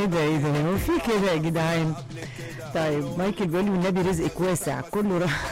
ده ايه ده هو في كده يا جدعان طيب مايكل بيقول لي والنبي رزقك واسع كله راح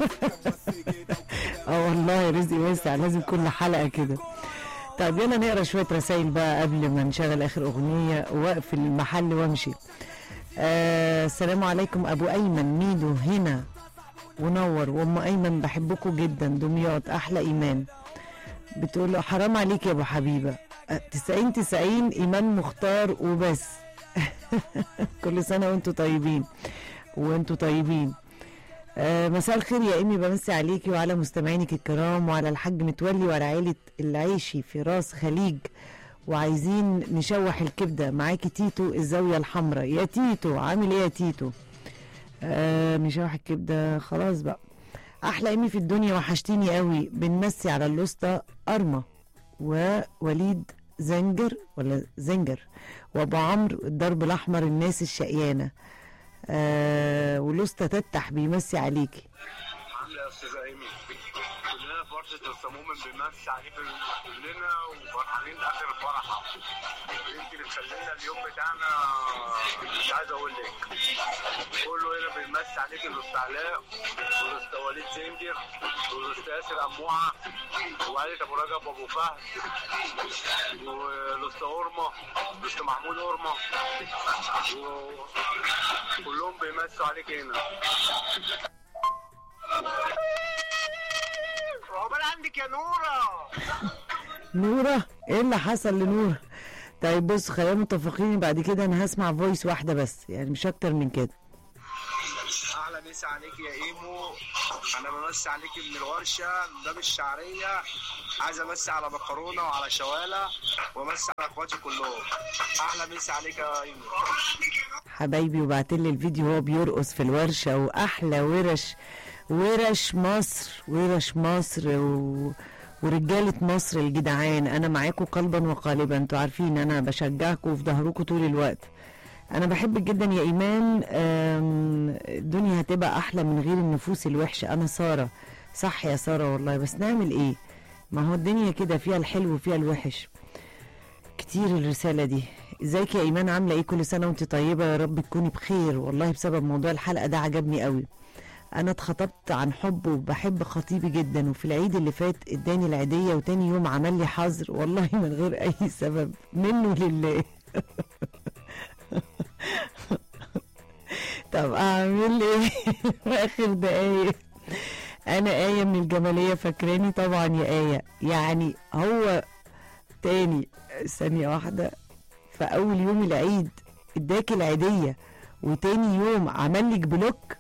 اه والله رزقي واسع لازم كل حلقه كده طيب يلا نقرا شويه رسائل بقى قبل ما نشغل اخر اغنيه واقفل المحل وامشي آه السلام عليكم ابو ايمن ميدو هنا ونور وام ايمن بحبكم جدا دمياط احلى ايمان بتقول له حرام عليك يا ابو حبيبه آه، 90 90 ايمان مختار وبس كل سنه وانتم طيبين وانتم طيبين آه مساء الخير يا امي بمسي عليكي وعلى مستمعينك الكرام وعلى الحاج متولي وعلى عائله العيشي في راس خليج وعايزين نشوح الكبده معاكي تيتو الزاويه الحمراء يا تيتو عامل ايه يا تيتو آه نشوح الكبده خلاص بقى احلى امي في الدنيا وحشتيني قوي بنمسي على الوسطى ارمه ووليد زنجر ولا زنجر وابو عمرو الدرب الاحمر الناس الشقيانه آه والوسطى تتح بيمسي عليكي عامله يا استاذه ايمي كلنا في ورشه الصموم بنمسي عليك كلنا وفرحانين لاخر الفرحه انت اللي مخلينا اليوم بتاعنا مش عايز اقول لك كله هنا بنمسي عليك الاستاذ علاء والاستاذ وليد زنجر والاستاذ ياسر اموعه وعائله ابو رجب وابو فهد والاستاذ اورما الاستاذ محمود اورما و- كلهم بيمسوا عليك هنا عقبال عندك يا نوره نورة ايه اللي حصل لنورة طيب بص خلينا متفقين بعد كده انا هسمع فويس واحدة بس يعني مش اكتر من كده احلى مسا عليك يا ايمو انا بمسي عليك من الورشه من باب الشعريه عايز امسي على مكرونه وعلى شواله وامسي على اخواتي كلهم احلى مسا عليك يا ايمو حبايبي وبعتلي الفيديو وهو بيرقص في الورشة واحلى ورش ورش مصر ورش مصر و... ورجالة مصر الجدعان انا معاكم قلبا وقالبا انتوا عارفين انا بشجعكم وفي ظهركم طول الوقت انا بحبك جدا يا ايمان أم، الدنيا هتبقى احلى من غير النفوس الوحشه انا ساره صح يا ساره والله بس نعمل ايه ما هو الدنيا كده فيها الحلو وفيها الوحش كتير الرساله دي ازيك يا ايمان عامله ايه كل سنه وانت طيبه يا رب تكوني بخير والله بسبب موضوع الحلقه ده عجبني قوي انا اتخطبت عن حب وبحب خطيبي جدا وفي العيد اللي فات اداني العيديه وتاني يوم عمل لي حظر والله من غير اي سبب منه لله طب اعمل ايه في اخر دقايق انا ايه من الجماليه فاكراني طبعا يا ايه يعني هو تاني ثانيه واحده في اول يوم العيد اداك العيديه وتاني يوم عمل لك بلوك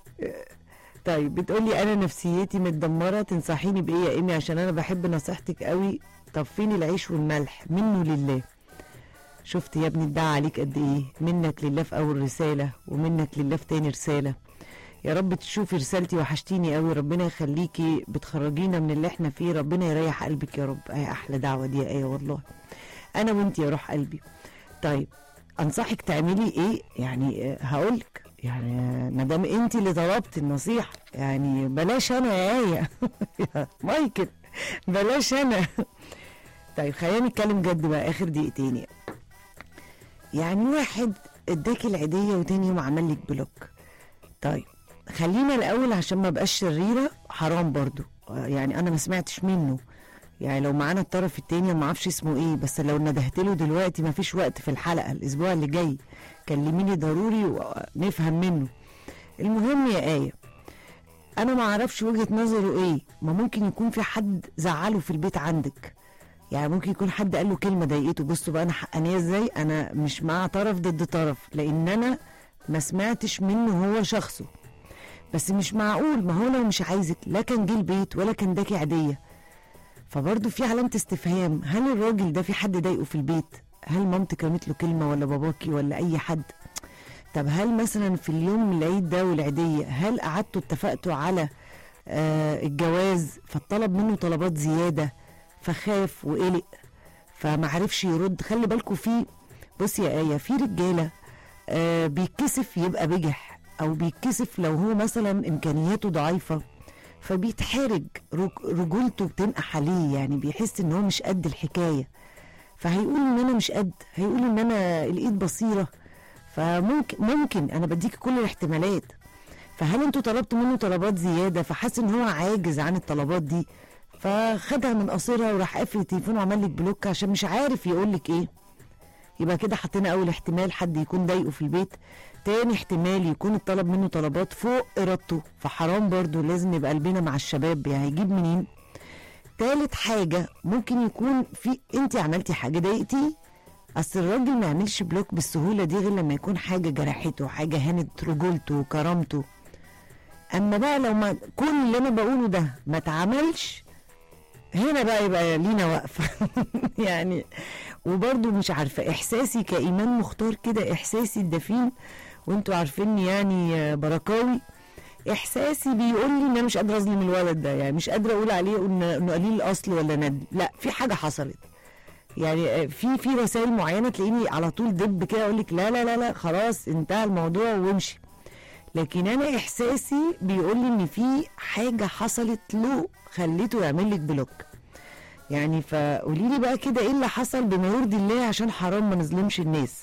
طيب بتقولي انا نفسيتي متدمره تنصحيني بايه يا ايمي عشان انا بحب نصيحتك قوي طب فين العيش والملح منه لله شفت يا ابني ادعى عليك قد ايه منك لله في اول رساله ومنك لله في تاني رساله يا رب تشوفي رسالتي وحشتيني قوي ربنا يخليكي بتخرجينا من اللي احنا فيه ربنا يريح قلبك يا رب اي احلى دعوه دي يا ايه والله انا وانت يا روح قلبي طيب انصحك تعملي ايه يعني هقول لك يعني ما دام انت اللي طلبت النصيحه يعني بلاش انا يا ايه يا مايكل بلاش انا طيب خلينا نتكلم جد بقى اخر دقيقتين يعني. يعني واحد اداك العيديه وتاني يوم عمل لك بلوك طيب خلينا الاول عشان ما بقاش شريره حرام برضو آه، يعني انا ما سمعتش منه يعني لو معانا الطرف التاني ما اعرفش اسمه ايه بس لو ندهت له دلوقتي ما فيش وقت في الحلقه الاسبوع اللي جاي كلميني ضروري ونفهم منه المهم يا ايه انا ما اعرفش وجهه نظره ايه ما ممكن يكون في حد زعله في البيت عندك يعني ممكن يكون حد قال له كلمه ضايقته بصوا بقى انا حقانيه ازاي انا مش مع طرف ضد طرف لان انا ما سمعتش منه هو شخصه بس مش معقول ما هو لو مش عايزك لا كان جه البيت ولا كان داكي عاديه فبرضه في علامه استفهام هل الراجل ده في حد ضايقه في البيت هل مامتك رمت له كلمه ولا باباكي ولا اي حد طب هل مثلا في اليوم العيد ده والعيديه هل قعدتوا اتفقتوا على آه الجواز فطلب منه طلبات زياده فخاف وقلق فمعرفش يرد خلي بالكوا في بص يا ايه في رجاله آه بيتكسف يبقى بجح او بيتكسف لو هو مثلا امكانياته ضعيفه فبيتحرج رج- رجولته بتنقح عليه يعني بيحس ان هو مش قد الحكايه فهيقول ان انا مش قد هيقول ان انا الايد بصيره فممكن ممكن انا بديك كل الاحتمالات فهل انتوا طلبتوا منه طلبات زياده فحس ان هو عاجز عن الطلبات دي فخدها من قصيرها وراح قافل التليفون وعمل لك بلوك عشان مش عارف يقول لك ايه يبقى كده حطينا اول احتمال حد يكون ضايقه في البيت تاني احتمال يكون الطلب منه طلبات فوق ارادته فحرام برضو لازم يبقى قلبنا مع الشباب يعني هيجيب منين تالت حاجة ممكن يكون في انت عملتي حاجة ضايقتيه اصل الراجل ما يعملش بلوك بالسهولة دي غير لما يكون حاجة جرحته حاجة هانت رجولته وكرامته اما بقى لو ما كل اللي انا بقوله ده ما اتعملش هنا بقى يبقى لينا وقفة يعني وبرضو مش عارفة إحساسي كإيمان مختار كده إحساسي الدفين وانتوا عارفيني يعني بركاوي إحساسي بيقول لي إن أنا مش قادرة أظلم الولد ده يعني مش قادرة أقول عليه إنه إنه قليل الأصل ولا ندل لا في حاجة حصلت يعني في في رسائل معينة تلاقيني على طول دب كده أقول لك لا لا لا لا خلاص انتهى الموضوع وامشي لكن انا احساسي بيقول لي ان في حاجه حصلت له خليته يعمل لك بلوك يعني فقولي لي بقى كده ايه اللي حصل بما يرضي الله عشان حرام ما نظلمش الناس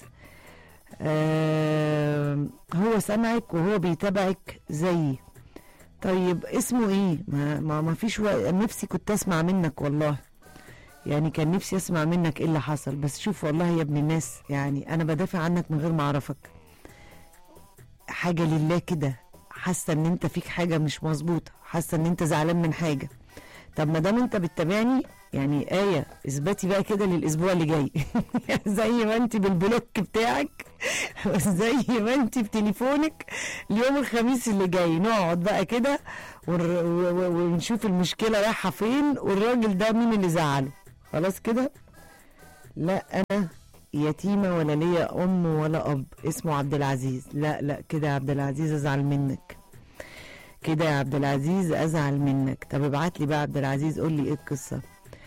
آه هو سمعك وهو بيتابعك زيي طيب اسمه ايه ما ما, ما فيش وقت نفسي كنت اسمع منك والله يعني كان نفسي اسمع منك ايه اللي حصل بس شوف والله يا ابن الناس يعني انا بدافع عنك من غير ما اعرفك حاجه لله كده حاسه ان انت فيك حاجه مش مظبوطه حاسه ان انت زعلان من حاجه طب ما دام انت بتتابعني يعني آية اثبتي بقى كده للأسبوع اللي جاي زي ما انت بالبلوك بتاعك زي ما انت بتليفونك اليوم الخميس اللي جاي نقعد بقى كده ونر- و- و- ونشوف المشكلة رايحة فين والراجل ده مين اللي زعله خلاص كده لا أنا يتيمة ولا ليا أم ولا أب اسمه عبد العزيز لا لا كده يا عبد العزيز أزعل منك كده يا عبد العزيز أزعل منك طب ابعت لي بقى عبد العزيز قول لي إيه القصة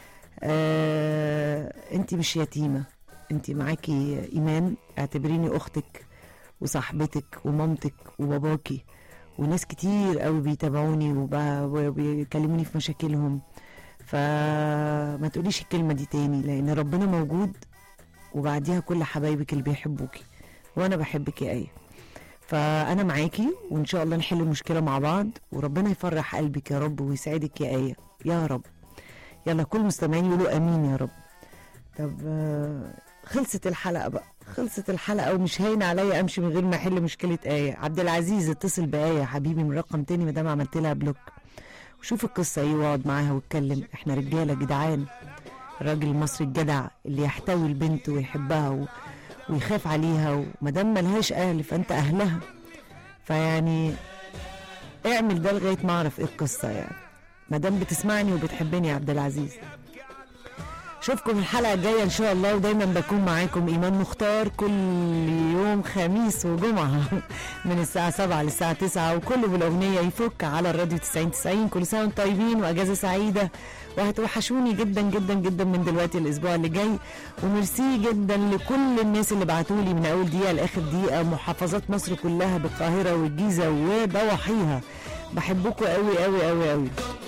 آه أنت مش يتيمة أنت معاكي إيمان اعتبريني أختك وصاحبتك ومامتك وباباكي وناس كتير قوي بيتابعوني وب- وبيكلموني في مشاكلهم فما تقوليش الكلمة دي تاني لأن ربنا موجود وبعديها كل حبايبك اللي بيحبوكي وانا بحبك يا ايه فانا معاكي وان شاء الله نحل المشكله مع بعض وربنا يفرح قلبك يا رب ويسعدك يا ايه يا رب يلا كل مستمعين يقولوا امين يا رب طب آه، خلصت الحلقه بقى خلصت الحلقه ومش هاين عليا امشي من غير ما احل مشكله ايه عبد العزيز اتصل بايه يا حبيبي من رقم تاني ما دام عملت لها بلوك وشوف القصه ايه واقعد معاها واتكلم احنا رجاله جدعان الراجل المصري الجدع اللي يحتوي البنت ويحبها و... ويخاف عليها ومادام ملهاش اهل فانت اهلها فيعني اعمل ده لغايه ما اعرف ايه القصه يعني مادام بتسمعني وبتحبني يا عبد العزيز اشوفكم الحلقه الجايه ان شاء الله ودايما بكون معاكم ايمان مختار كل يوم خميس وجمعه من الساعه 7 للساعه 9 وكله بالاغنيه يفك على الراديو 90 90 كل سنه وانتم طيبين واجازه سعيده وهتوحشوني جدا جدا جدا من دلوقتي الاسبوع اللي جاي وميرسي جدا لكل الناس اللي بعتوا لي من اول دقيقه لاخر دقيقه محافظات مصر كلها بالقاهره والجيزه وضواحيها بحبكم قوي قوي قوي قوي